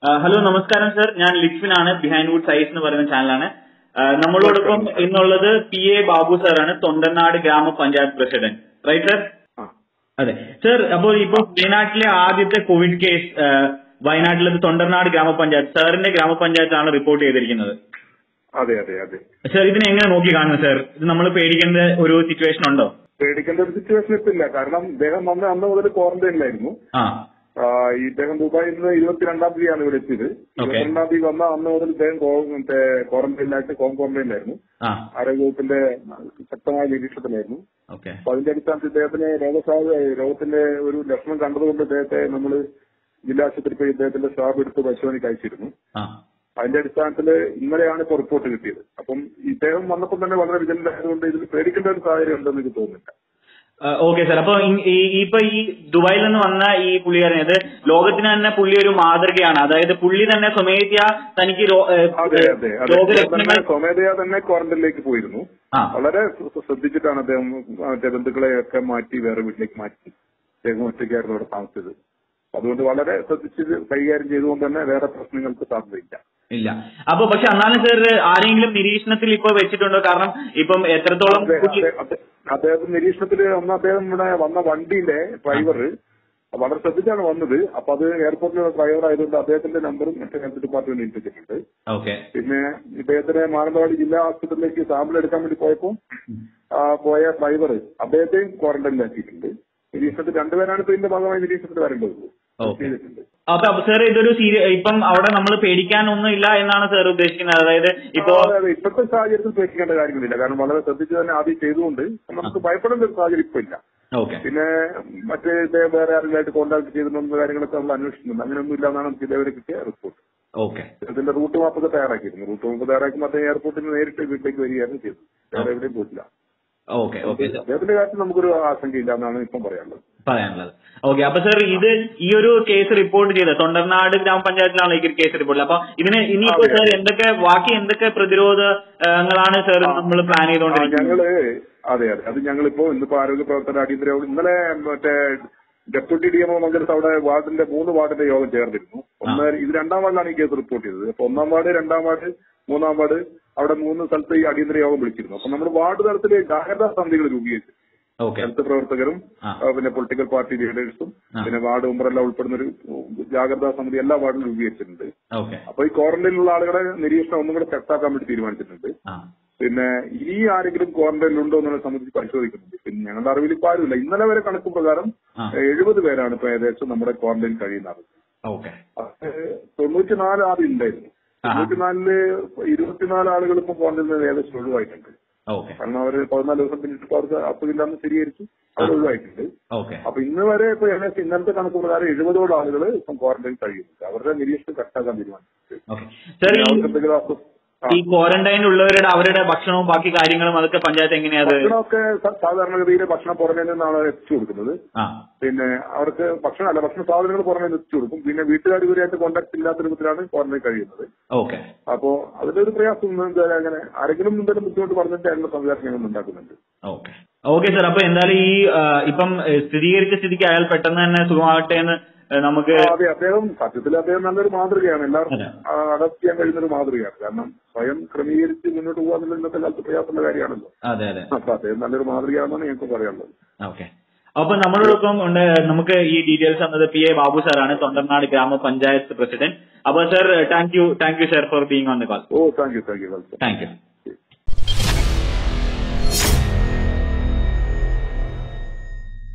Hello നമസ്കാരം sir ഞാൻ ലിക്വിൻ ആണ് ബിഹൈൻഡ് വുഡ് സൈസ് എന്ന് പറയുന്ന ചാനലാണ് നമ്മളോടൊപ്പം ഇന്നുള്ളത് പി എ ബാബു സാറാണ് തൊണ്ടനാട് ഗ്രാമപഞ്ചായത്ത് പ്രസിഡന്റ് റൈറ്റ് സർ ആ. അതെ സർ അപ്പോൾ ഇപ്പൊ വയനാട്ടിലെ ആദ്യത്തെ കോവിഡ് കേസ് വയനാട്ടിലെ തൊണ്ടനാട് ഗ്രാമപഞ്ചായത്ത് സാറിന്റെ ഗ്രാമപഞ്ചായത്താണ് റിപ്പോർട്ട് ചെയ്തിരിക്കുന്നത് അതെ അതെ അതെ സർ ഇതിനെ എങ്ങനെ നോക്കി കാണുന്നു സർ ഇത് നമ്മൾ പേടിക്കേണ്ട ഒരു സിറ്റുവേഷൻ ഉണ്ടോ പേടിക്കേണ്ട ഒരു സിറ്റുവേഷൻ ഇപ്പൊ ഇല്ല കാരണം ഇദ്ദേഹം വന്ന് അന്ന് മുതൽ ക്വാറന്റൈനിലായിരുന്നു ആ ആ, ഈ ഇദ്ദേഹം ദുബായിൽ നിന്ന് ഇരുപത്തിരണ്ടാം തീയതിയാണ് ഇവിടെ എത്തിയത് ഇരുപത്തിരണ്ടാം തീയതി വന്ന അന്ന് മുതൽ ഇദ്ദേഹം കോ- മറ്റേ ക്വാറന്റൈനിലായിട്ട് ഹോം ക്വാറന്റൈനിലായിരുന്നു ആ ആരോഗ്യവകുപ്പിന്റെ ശക്തമായ നിരീക്ഷണത്തിലായിരുന്നു ഓക്കെ അപ്പൊ അതിന്റെ അടിസ്ഥാനത്തിൽ ഇദ്ദേഹത്തിന് രോഗസാധ്യത രോഗത്തിന്റെ ഒരു ലക്ഷണം കണ്ടതുകൊണ്ട് ഇദ്ദേഹത്തെ നമ്മൾ ജില്ലാ ആശുപത്രി പോയി ഇദ്ദേഹത്തിന്റെ സ്വാബ് എടുത്ത് പരിശോധനയ്ക്ക് അയച്ചിരുന്നു ആ അതിന്റെ അടിസ്ഥാനത്തിൽ ഇന്നലെയാണ് ഇപ്പോൾ റിപ്പോർട്ട് കിട്ടിയത് അപ്പം ഇദ്ദേഹം വന്നപ്പോൾ തന്നെ വളരെ വിജലന്റ് ആയതുകൊണ്ട് ഇതിൽ പേടിക്കേണ്ട ഒരു സാഹചര്യം ഉണ്ടെന്ന് എനിക്ക് തോന്നുന്നില്ല ഓക്കെ സാർ അപ്പൊ ഈ- ഈ- ഇപ്പൊ ഈ ദുബായിൽ നിന്ന് വന്ന ഈ പുള്ളിക്കാരൻ അത് ലോകത്തിന് തന്നെ പുള്ളി ഒരു മാതൃകയാണ് അതായത് പുള്ളി തന്നെ സ്വമേധ്യ തനിക്ക് രോ- ഏഹ് അതെ അതെ അതെ രോഗലക്ഷണങ്ങൾ തന്നെ സ്വമേധയാ തന്നെ ക്വാറന്റൈനിലേക്ക് പോയിരുന്നു ആ വളരെ ശ്ര- ശ്രദ്ധിച്ചിട്ടാണ് അദ്ദേഹം മറ്റേ ബന്ധുക്കളെ ഒക്കെ മാറ്റി വേറെ വീട്ടിലേക്ക് മാറ്റി അദ്ദേഹം ഒറ്റയ്ക്കായിരുന്നു അവിടെ താമസിച്ചത് അതുകൊണ്ട് വളരെ ശ്രദ്ധിച്ച് കൈകാര്യം ചെയ്തുകൊണ്ട് തന്നെ വേറെ പ്രശ്നങ്ങൾക്ക് സാധ്യതയില്ല ഇല്ല അപ്പൊ പക്ഷെ എന്നാലും സാർ ആരെങ്കിലും നിരീക്ഷണത്തിൽ ഇപ്പൊ വെച്ചിട്ടുണ്ടോ കാരണം ഇപ്പം എത്രത്തോളം അതെ, പുള്ളി- അതെ, അതെ. അദ്ദേഹത്തിന്റെ നിരീക്ഷണത്തിൽ അന്ന് അദ്ദേഹം ഇവിടെ വന്ന വണ്ടിയിലെ ഡ്രൈവർ വളരെ ശ്രദ്ധിച്ചാണ് വന്നത് അപ്പൊ അത് എയർപോർട്ടിലെ ഡ്രൈവർ ആയതുകൊണ്ട് അദ്ദേഹത്തിന്റെ നമ്പറും മറ്റേ ഹെൽത്ത് ഡിപ്പാർട്ട്മെന്റ് ഏൽപ്പിച്ചിട്ടുണ്ട് ഓക്കെ പിന്നെ ഇദ്ദേഹത്തിന് മാനന്തവാടി ജില്ലാ ആശുപത്രിയിലേക്ക് സാമ്പിൾ എടുക്കാൻ വേണ്ടി പോയപ്പോ ആ, പോയ ഡ്രൈവർ അദ്ദേഹത്തെയും ക്വാറന്റൈനിലാക്കിയിട്ടുണ്ട് നിരീക്ഷണത്തിൽ രണ്ടുപേരാണ് ഇപ്പൊ ഇതിന്റെ ഭാഗമായി നിരീക്ഷണത്തിൽ വരേണ്ടത് ഓക്കെ ചെയ്തിട്ടുണ്ട് അപ്പൊ അപ്പൊ സാർ ഇതൊരു സീരിയ ഇപ്പം അവിടെ നമ്മൾ പേടിക്കാനൊന്നും ഇല്ല എന്നാണ് സാർ ഉദ്ദേശിക്കുന്നത് അതായത് ഇപ്പോ അതെ, അതെ. ഇപ്പോഴത്തെ സാഹചര്യത്തിൽ പേടിക്കേണ്ട കാര്യങ്ങളില്ല കാരണം വളരെ ശ്രദ്ധിച്ച് തന്നെ ആദ്യം ചെയ്തുകൊണ്ട് നമുക്ക് ഭയപ്പെടേണ്ട ഒരു സാഹചര്യം ഇപ്പൊ ഇല്ല ഓക്കെ പിന്നെ മറ്റേ ഇദ്ദേഹം വേറെ ആരെങ്കിലായിട്ട് കോൺടാക്ട് ചെയ്തിട്ടുള്ള കാര്യങ്ങളൊക്കെ നമ്മൾ അന്വേഷിക്കുന്നുണ്ട് അങ്ങനെയൊന്നും ഇല്ല എന്നാണ് നമുക്ക് ഇതേവരെ കിട്ടിയ റിപ്പോർട്ട് ഓക്കെ ഇതിന്റെ റൂട്ട് മാപ്പ് ഒക്കെ തയ്യാറാക്കിയിരുന്നു റൂട്ട് മാപ്പ് തയ്യാറാക്കുമ്പോൾ അദ്ദേഹം എയർപോർട്ടിൽ നിന്ന് നേരിട്ട് വീട്ടിലേക്ക് വരികയായിരുന്നു ചെയ്തത് വേറെ എവിടെയും പോയിട്ടില്ല ഓക്കെ ഓക്കെ സാർ അദ്ദേഹത്തിന്റെ കാര്യത്തിൽ നമുക്കൊരു ആശങ്കയില്ല എന്നാണ് ഇപ്പം പറയാനുള്ളത് പറയാനുള്ളത് ഓക്കെ അപ്പൊ സാർ ഇത് ഈ ഒരു കേസ് റിപ്പോർട്ട് ചെയ്ത തൊണ്ടർനാട് ഗ്രാമപഞ്ചായത്തിലാണ് ഈ ഒരു കേസ് റിപ്പോർട്ട് അപ്പൊ ഇതിന് ഇനിയിപ്പോ അതെ, സാർ അതെ. എന്തൊക്കെ ബാക്കി എന്തൊക്കെ പ്രതിരോധങ്ങളാണ് സാർ നമ്മൾ പ്ലാൻ ആ, ചെയ്തുകൊണ്ടിരിക്കുന്നത് ഞങ്ങള് അതെ അതെ അത് ഞങ്ങളിപ്പോ ഇന്നിപ്പോ ആരോഗ്യ പ്രവർത്തന അടിയന്തര യോഗം ഇന്നലെ മറ്റേ ഡെപ്യൂട്ടി ഡി എംഒ മംഗലത്ത് അവിടെ വാർഡിന്റെ മൂന്ന് വാർഡിന്റെ യോഗം ചേർന്നിരുന്നു ഒന്ന് ഇത് രണ്ടാം വാർഡിലാണ് ഈ കേസ് റിപ്പോർട്ട് ചെയ്തത് അപ്പൊ ഒന്നാം വാർഡ് രണ്ടാം വാർഡ് മൂന്നാം വാർഡ് അവിടെ മൂന്ന് സ്ഥലത്ത് ഈ അടിയന്തര യോഗം വിളിച്ചിരുന്നു അപ്പൊ നമ്മൾ വാർഡ് തലത്തിൽ ജാഗ്രതാ സമിതികൾ രൂപീകരിച്ചു ഓക്കെ ഹെൽത്ത് പ്രവർത്തകരും ആ. ആ, പിന്നെ പൊളിറ്റിക്കൽ പാർട്ടി ലീഡേഴ്സും ആ. പിന്നെ വാർഡ് മെമ്പറെല്ലാം ഉൾപ്പെടുന്ന ഒരു ജാഗ്രതാ സമിതി എല്ലാ വാർഡിലും രൂപീകരിച്ചിട്ടുണ്ട് ഓക്കെ അപ്പൊ ഈ ക്വാറന്റൈനിലുള്ള ആളുകളെ നിരീക്ഷണം ഒന്നും കൂടെ ശക്താക്കാൻ വേണ്ടി തീരുമാനിച്ചിട്ടുണ്ട് ആ പിന്നെ ഇനി ആരെങ്കിലും ക്വാറന്റൈനിൽ ഉണ്ടോ എന്നുള്ള സംബന്ധിച്ച് പരിശോധിക്കുന്നുണ്ട് പിന്നെ ഞങ്ങളുടെ അറിവിൽ ഇപ്പൊ ആരുമില്ല ഇന്നലെ വരെ കണക്ക് പ്രകാരം ആ. എഴുപത് പേരാണ് ഇപ്പൊ ഏകദേശം നമ്മുടെ ക്വാറന്റൈൻ കഴിയുന്ന ആളുകൾ ഓക്കെ അത് തൊണ്ണൂറ്റിനാല് ആദ്യം ഉണ്ടായിരുന്നു ആ. തൊണ്ണൂറ്റിനാലില് ഇരുപത്തിനാല് ആളുകൾ ഇപ്പൊ ക്വാറന്റൈനിൽ ഏകദേശം ഒഴിവായിട്ടുണ്ട് ഓക്കെ കാരണം അവര് പതിനാല് ദിവസം പിന്നിട്ട് ഇപ്പൊ അവർക്ക് അസുഖമില്ലാന്ന് സ്ഥിരീകരിച്ചു അവർ ഒഴിവായിട്ടുണ്ട് ഓക്കെ അപ്പൊ ഇന്ന് വരെ ഇപ്പൊ ഏകദേശം ഇന്നലത്തെ കണക്ക് പ്രകാരം എഴുപതോളം ആളുകൾ ഇപ്പം ക്വാറന്റൈൻ കഴിയുന്നുണ്ട് അവരുടെ നിരീക്ഷണം കട്ടാക്കാൻ തീരുമാനിച്ചു ഓക്കെ സാർ ഈ അവർക്ക് എന്തെങ്കിലും അസു- ആ. ഈ ക്വാറന്റൈൻ ഉള്ളവരുടെ അവരുടെ ഭക്ഷണവും ബാക്കി കാര്യങ്ങളും അതൊക്കെ പഞ്ചായത്ത് എങ്ങനെയാ അത് ഭക്ഷണമൊക്കെ സ- സാധാരണഗതിയിൽ ഭക്ഷണം പുറമേ നിന്നാണ് എത്തിച്ചു കൊടുക്കുന്നത് ആ പിന്നെ അവർക്ക് ഭക്ഷണം അല്ല ഭക്ഷണ സാധനങ്ങൾ പുറമേ നിന്ന് എത്തിച്ചു കൊടുക്കും പിന്നെ വീട്ടുകാർ ഇവരായിട്ട് കോണ്ടാക്ട് ഇല്ലാത്ത രൂപത്തിലാണ് ക്വാറന്റൈൻ കഴിയുന്നത് ഓക്കെ അപ്പോ അതിന്റെ ഒരു പ്രയാസം ഒന്നും എന്തായാലും അങ്ങനെ ആരെങ്കിലും എന്തെങ്കിലും ബുദ്ധിമുട്ട് പറഞ്ഞിട്ട് അതിനുള്ള സംവിധാനം ഞങ്ങൾ ഉണ്ടാക്കുന്നുണ്ട് ഓക്കെ ഓക്കെ സാർ അപ്പൊ എന്തായാലും ഈ ആ, ഇപ്പം ഏ, സ്ഥിരീകരിച്ച സ്ഥിതിക്ക് അയാൾ പെട്ടെന്ന് തന്നെ സുഖമാകട്ടെ എന്ന് ഏ, നമുക്ക് ആ, അതെ അദ്ദേഹം സത്യത്തിൽ അദ്ദേഹം നല്ലൊരു മാതൃകയാണ് എല്ലാവർക്കും അതെ. അഡപ്റ്റ് ചെയ്യാൻ കഴിയുന്ന ഒരു മാതൃകയാണ് കാരണം സ്വയം ക്രമീകരിച്ച് മുന്നോട്ട് പോകാന്നുള്ള ഇന്നത്തെ കാലത്ത് പ്രയാസമുള്ള കാര്യമാണല്ലോ അതെ അതെ അപ്പൊ അദ്ദേഹം നല്ലൊരു മാതൃകയാണെന്നാണ് ഞങ്ങൾക്ക് പറയാനുള്ളത് ഓക്കെ അപ്പൊ നമ്മളോടൊപ്പം ഉണ്ട് നമുക്ക് ഈ ഡീറ്റെയിൽസ് തന്നത് പി എ ബാബു സാറാണ് തൊണ്ടർനാട് ഗ്രാമപഞ്ചായത്ത് പ്രസിഡന്റ് അപ്പൊ sir thank you thank you sir for being on the call oh thank you thank you welcome thank U